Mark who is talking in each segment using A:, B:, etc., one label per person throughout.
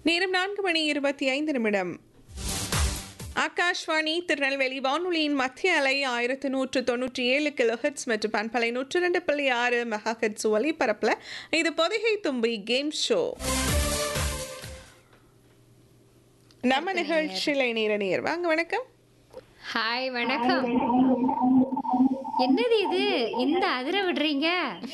A: நேரம் நான்கு மணி இருபத்தி ஐந்து நிமிடம் ஆகாஷ்வாணி திருநெல்வேலி வானொலியின் மத்திய அலை ஆயிரத்து நூற்று தொண்ணூற்றி ஏழு கிலோஹெட்ஸ் மற்றும் பண்பலை நூற்று ரெண்டு புள்ளி ஆறு மெகாஹெட்ஸ் ஒலிபரப்பில் இது பொதிகை தும்பி கேம் ஷோ நம்ம நிகழ்ச்சியில் நேர நேர் வாங்க வணக்கம்
B: ஹாய் வணக்கம் என்னது இது இந்த அதிர விடுறீங்க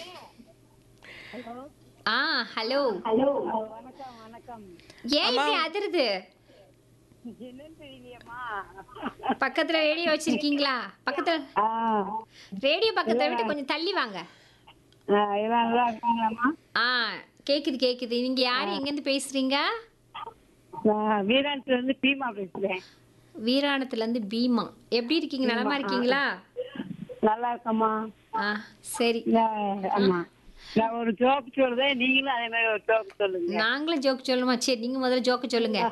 B: ஆ ஹலோ
C: ஹலோ வணக்கம் வணக்கம்
B: ஏன் இப்படி அதிருது
C: என்னன்னு தெரியலையம்மா
B: பக்கத்துல ரேடியோ வச்சிருக்கீங்களா பக்கத்துல
C: ஆ
B: ரேடியோ பக்கத்துல விட்டு கொஞ்சம் தள்ளி வாங்க
C: ஆ, எல்லாம் நல்லா இருக்காங்களாம்மா
B: ஆ கேக்குது கேக்குது நீங்க யாரு எங்க இருந்து பேசுறீங்க
C: நான் வீராணத்துல இருந்து பீமா பேசுறேன்
B: வீராணத்துல இருந்து பீமா எப்படி இருக்கீங்க நலமா இருக்கீங்களா
C: நல்லா இருக்கம்மா
B: ஆ சரி
C: நான் ஆமா நான் ஒரு ஜோக் சொல்றேன் நீங்களும் அதே மாதிரி ஒரு ஜோக் சொல்லுங்க
B: நாங்களும் ஜோக் சொல்லுமா சரி நீங்க முதல்ல ஜோக்கு சொல்லுங்க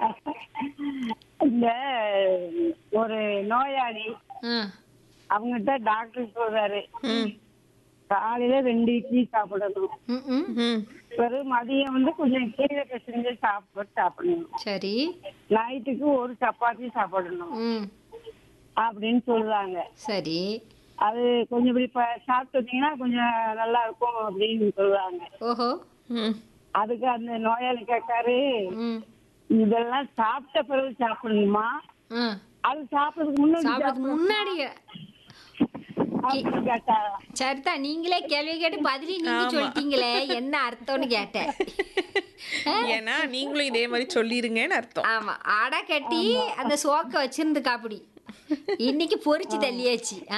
C: இந்த ஒரு நோயாளி
B: ஆ
C: அவங்ககிட்ட டாக்டர் சொல்றாரு
A: ம்
C: காலையில ரெண்டு இட்லி சாப்பிடணும்
B: ம், ம்
A: ம்
C: பிறகு மதியம் வந்து கொஞ்சம் கீரை பிசைஞ்சு சாப்பிட்டு சாப்பிடணும்
B: சரி
C: நைட்டுக்கு ஒரு சப்பாத்தி சாப்பிடணும்
B: ம்
C: அப்படின்னு சொல்றாங்க
B: சரி
C: அது கொஞ்சம் இப்படி ப- சாப்பிட்டு வந்தீங்கன்னா கொஞ்சம் நல்லா இருக்கும் அப்படின்னு சொல்றாங்க
B: ஓஹோ
A: ம்
C: அதுக்கு அந்த நோயாளி கேட்காரு
B: ம்
C: இதெல்லாம் சாப்பிட்ட பிறகு சாப்பிடணுமா
B: ஆ
C: அது சாப்பிடறதுக்கு முன்னாடி
B: சாப்பிடறதுக்கு முன்னாடியே
C: அப்படின்னு கேட்டாரா
B: சரிதான் நீங்களே கேள்வி கேட்டு பதிலி நீங்க சொல்லிட்டீங்களே என்ன அர்த்தம்னு கேட்டேன்
A: ஏன்னா நீங்களும் இதே மாதிரி சொல்லிருங்கன்னு அர்த்தம்
B: ஆமா அடை கட்டி அந்த சோக்க வச்சிருந்து காப்பிடி இன்னைக்கு பொரிச்சு தள்ளியாச்சு ஆ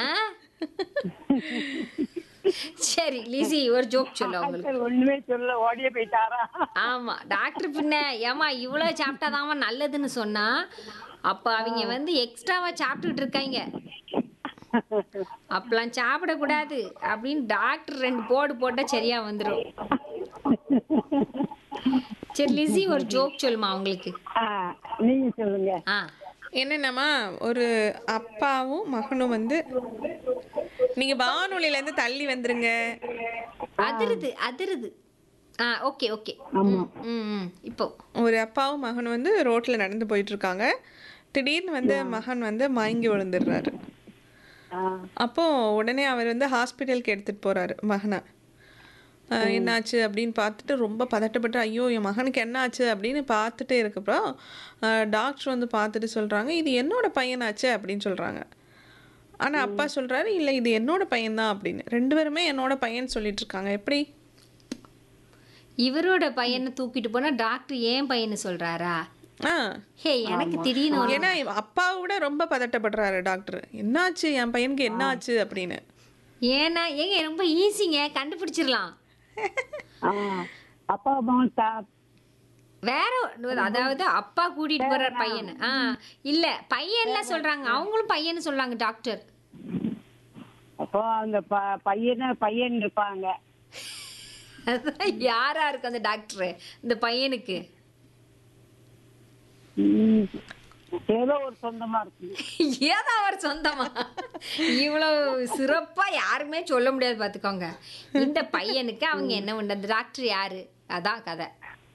B: சரி லிசி ஒரு ஜோக் சொல்ல உங்களுக்கு
C: டாக்டர் ஒண்ணுமே சொல்ல ஓடியே போயிட்டாரா
B: ஆமா டாக்டர் பின்ன ஏமா இவ்வளவு சாப்பிட்டாதாம்மா நல்லதுன்னு சொன்னா அப்ப அவங்க வந்து எக்ஸ்ட்ராவா சாப்பிட்டுட்டு இருக்காங்க அப்பெல்லாம் சாப்பிடக்கூடாது அப்படின்னு டாக்டர் ரெண்டு போடு போட்டா சரியா வந்துடும் சரி லிசி ஒரு ஜோக் சொல்லுமா உங்களுக்கு
C: ஆ, நீங்க சொல்லுங்க
B: ஆ
A: என்னென்னமா ஒரு அப்பாவும் மகனும் வந்து நீங்க வானொலியில இருந்து தள்ளி வந்துருங்க
B: அதிருது அதிருது ஆ ஓகே ஓகே ம் ம் இப்போ
A: ஒரு அப்பாவும் மகனும் வந்து ரோட்ல நடந்து போயிட்டு இருக்காங்க திடீர்னு வந்து மகன் வந்து மயங்கி விழுந்துடுறாரு
C: ஆ,
A: அப்போ உடனே அவர் வந்து ஹாஸ்பிட்டலுக்கு எடுத்துட்டு போறாரு மகனை அஹ் என்னாச்சு அப்படின்னு பார்த்துட்டு ரொம்ப பதட்டப்பட்டு ஐயோ என் மகனுக்கு என்னாச்சு அப்படின்னு பார்த்துட்டே இருக்கப்பறம் டாக்டர் வந்து பார்த்துட்டு சொல்றாங்க இது என்னோட பையனாச்சு அப்படின்னு சொல்றாங்க ஆனா அப்பா சொல்றாரு இல்லை இது என்னோட பையன்தான் அப்படின்னு ரெண்டு பேருமே என்னோட பையன் சொல்லிட்டு இருக்காங்க எப்படி
B: இவரோட பையனை தூக்கிட்டு போனா டாக்டர் ஏன் பையனை சொல்றாரா
A: ஆ
B: ஹே எனக்கு திடீர்னு ஒரு
A: ஏன்னா இவ- அப்பாவை விட ரொம்ப பதட்டப்படுறாரு டாக்டர் என்னாச்சு என் பையனுக்கு என்னாச்சு அப்படின்னு
B: ஏன்னா ஏங்க ரொம்ப ஈஸிங்க கண்டுபிடிச்சிடலாம்
C: ஆ. அப்பா அம்மா சா-
B: வேற ஒரு- அதாவது அப்பா கூட்டிட்டு போற பையன் ஆ இல்ல பையன்லாம் சொல்றாங்க அவங்களும் பையன் சொல்றாங்க டாக்டர்
C: அப்போ அந்த ப- பையன பையன் இருப்பாங்க
B: அதான் யாரா இருக்கு அந்த டாக்டர் இந்த பையனுக்கு
C: ம், ஏதோ ஒரு சொந்தமா இருக்கு
B: ஏதோ அவர் சொந்தமா இவ்வளவு சிறப்பா யாருமே சொல்ல முடியாது பாத்துக்கோங்க இந்த பையனுக்கு அவங்க என்ன பண்ண அந்த டாக்டர் யாரு அதான் கதை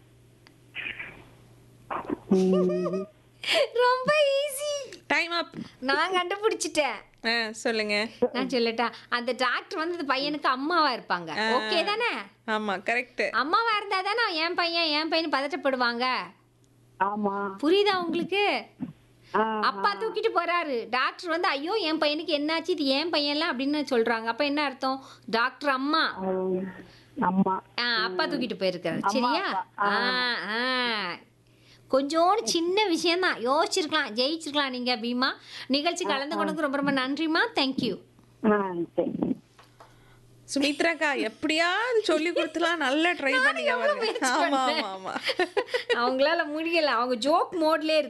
C: ம்.
B: ரொம்ப ஈஸி
A: டைம் அப்
B: நான் கண்டுபிடிச்சிட்டேன்
A: ஆ சொல்லுங்க
B: நான் சொல்லட்டா அந்த டாக்டர் வந்து இந்த பையனுக்கு அம்மாவா இருப்பாங்க ஓகே தானே
A: ஆமா கரெக்ட்
B: அம்மாவா இருந்தா தானே என் பையன் என் பையன் பதட்டப்படுவாங்க
C: ஆமா
B: புரியுதா உங்களுக்கு
C: ஆ,
B: அப்பா தூக்கிட்டு போறாரு டாக்டர் வந்து ஐயோ என் பையனுக்கு என்னாச்சு இது என் பையன்லாம் அப்படின்னு சொல்றாங்க அப்ப என்ன அர்த்தம் டாக்டர் அம்மா
C: ம், ஆமா
B: ஆ, அப்பா தூக்கிட்டு போயிருக்காரு சரியா ஆ ஆ கொஞ்சோண்டு சின்ன விஷயம்தான் யோசிச்சிருக்கலாம் ஜெயிச்சிருக்கலாம் நீங்க பீமா நிகழ்ச்சி கலந்து கொண்டதுக்கு ரொம்ப ரொம்ப நன்றிமா தேங்க்யூ
C: ஆ சரி
A: சுமித்ராக்கா எப்படியாவது சொல்லி கொடுத்துலாம் நல்லா ட்ரை பண்ணீங்க பாருங்க. ஆமா ஆமா ஆமா
B: அவங்களால முடியல அவங்க ஜோக் மோட்லயே